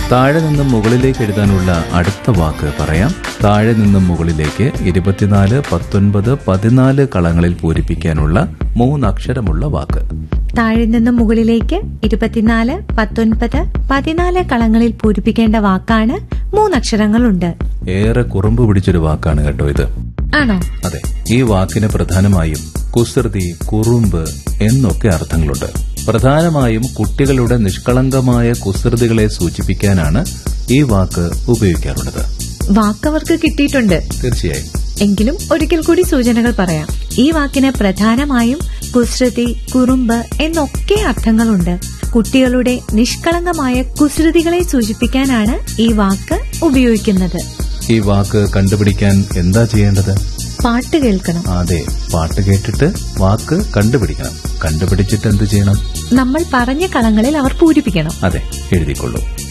താഴെ നിന്നും മുകളിലേക്ക് എഴുതാനുള്ള അടുത്ത വാക്ക് പറയാം താഴെ നിന്നും മുകളിലേക്ക് ഇരുപത്തിനാല് പത്തൊൻപത് പതിനാല് കളങ്ങളിൽ പൂരിപ്പിക്കാനുള്ള മൂന്നക്ഷരമുള്ള വാക്ക് താഴെ നിന്നും മുകളിലേക്ക് ഇരുപത്തിനാല് പത്തൊൻപത് പതിനാല് കളങ്ങളിൽ പൂരിപ്പിക്കേണ്ട വാക്കാണ് മൂന്നക്ഷരങ്ങളുണ്ട് ഏറെ കുറുമ്പ് പിടിച്ചൊരു വാക്കാണ് കേട്ടോ ഇത് ആണോ അതെ ഈ വാക്കിന് പ്രധാനമായും കുസൃതി കുറുമ്പ് എന്നൊക്കെ അർത്ഥങ്ങളുണ്ട് പ്രധാനമായും കുട്ടികളുടെ നിഷ്കളങ്കമായ കുസൃതികളെ സൂചിപ്പിക്കാനാണ് ഈ വാക്ക് ഉപയോഗിക്കാറുള്ളത് വാക്കവർക്ക് കിട്ടിയിട്ടുണ്ട് തീർച്ചയായും എങ്കിലും ഒരിക്കൽ കൂടി സൂചനകൾ പറയാം ഈ വാക്കിന് പ്രധാനമായും കുസൃതി കുറുമ്പ് എന്നൊക്കെ അർത്ഥങ്ങളുണ്ട് കുട്ടികളുടെ നിഷ്കളങ്കമായ കുസൃതികളെ സൂചിപ്പിക്കാനാണ് ഈ വാക്ക് ഉപയോഗിക്കുന്നത് ഈ വാക്ക് കണ്ടുപിടിക്കാൻ എന്താ ചെയ്യേണ്ടത് പാട്ട് കേൾക്കണം അതെ പാട്ട് കേട്ടിട്ട് വാക്ക് കണ്ടുപിടിക്കണം കണ്ടുപിടിച്ചിട്ട് എന്ത് ചെയ്യണം നമ്മൾ പറഞ്ഞ കളങ്ങളിൽ അവർ പൂരിപ്പിക്കണം അതെ എഴുതിക്കൊള്ളൂ